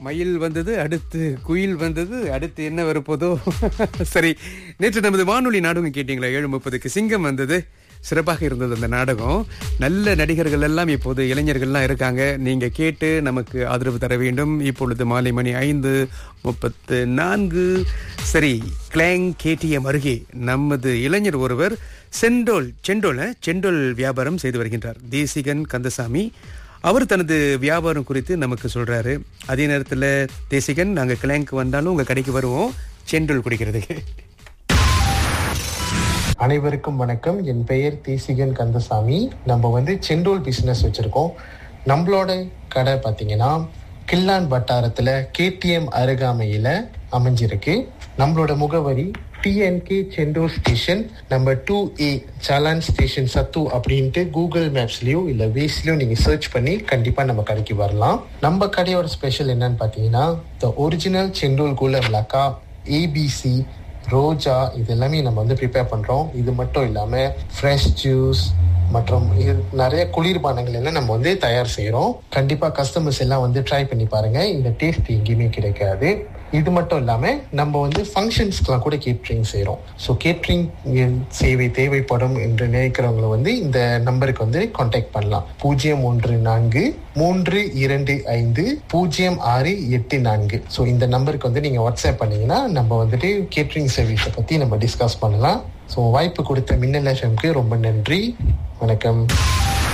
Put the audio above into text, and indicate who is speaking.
Speaker 1: மயில் வந்தது அடுத்து குயில் வந்தது அடுத்து என்ன வரப்போதோ சரி நேற்று நமது வானொலி நாடகம் கேட்டீங்களா ஏழு முப்பதுக்கு சிங்கம் வந்தது சிறப்பாக இருந்தது அந்த நாடகம் நல்ல நடிகர்கள் எல்லாம் இப்போது இளைஞர்கள்லாம் இருக்காங்க நீங்க கேட்டு நமக்கு ஆதரவு தர வேண்டும் இப்பொழுது மாலை மணி ஐந்து முப்பத்து நான்கு சரி கிளாங் கேடிஎம் அருகே நமது இளைஞர் ஒருவர் செண்டோல் செண்டோல செண்டோல் வியாபாரம் செய்து வருகின்றார் தேசிகன் கந்தசாமி அவர் தனது வியாபாரம் குறித்து நமக்கு சொல்றாரு அதே நேரத்தில் தேசிகன் நாங்க கிளாங்க்கு வந்தாலும் உங்க கடைக்கு வருவோம் செண்டோல் குடிக்கிறதுக்கு
Speaker 2: அனைவருக்கும் வணக்கம் என் பெயர் தேசிகன் கந்தசாமி நம்ம வந்து செண்டோல் பிசினஸ் வச்சிருக்கோம் நம்மளோட கடை பார்த்தீங்கன்னா கில்லான் வட்டாரத்துல கேடிஎம் அருகாமையில அமைஞ்சிருக்கு நம்மளோட முகவரி TNK central station number two A சலான் ஸ்டேஷன் சத்து அப்படின்ட்டு கூகுள் மேப்ஸ்லயோ இல்ல வேஸ்லயோ நீங்க சர்ச் பண்ணி கண்டிப்பா நம்ம கடைக்கு வரலாம் நம்ம கடையோட ஸ்பெஷல் என்னன்னு பாத்தீங்கன்னா த ஒரிஜினல் செண்டோல் குல மிளகா ஏபிசி ரோஜா இது எல்லாமே நம்ம வந்து ப்ரிப்பேர் பண்றோம் இது மட்டும் இல்லாம ஃப்ரெஷ் ஜூஸ் மற்றும் இது நிறைய குளிர்பானங்கள் எல்லாம் நம்ம வந்து தயார் செய்றோம் கண்டிப்பா கஸ்டமர்ஸ் எல்லாம் வந்து ட்ரை பண்ணி பாருங்க இந்த டேஸ்ட் எங்கேயுமே கிடைக்காது இது மட்டும் இல்லாம நம்ம வந்து ஃபங்க்ஷன்ஸ்க்குலாம் கூட கேட்ரிங் செய்றோம் ஸோ கேட்ரிங் சேவை தேவைப்படும் என்று நினைக்கிறவங்க வந்து இந்த நம்பருக்கு வந்து காண்டாக்ட் பண்ணலாம் பூஜ்ஜியம் ஒன்று நான்கு மூன்று இரண்டு ஐந்து பூஜ்ஜியம் ஆறு எட்டு நான்கு ஸோ இந்த நம்பருக்கு வந்து நீங்க வாட்ஸ்அப் பண்ணீங்கன்னா நம்ம வந்துட்டு கேட்ரிங் சர்வீஸை பத்தி நம்ம டிஸ்கஸ் பண்ணலாம் ஸோ வாய்ப்பு கொடுத்த மின்னல் எஃப்எம்க்கு ரொம்ப நன்றி வணக்கம்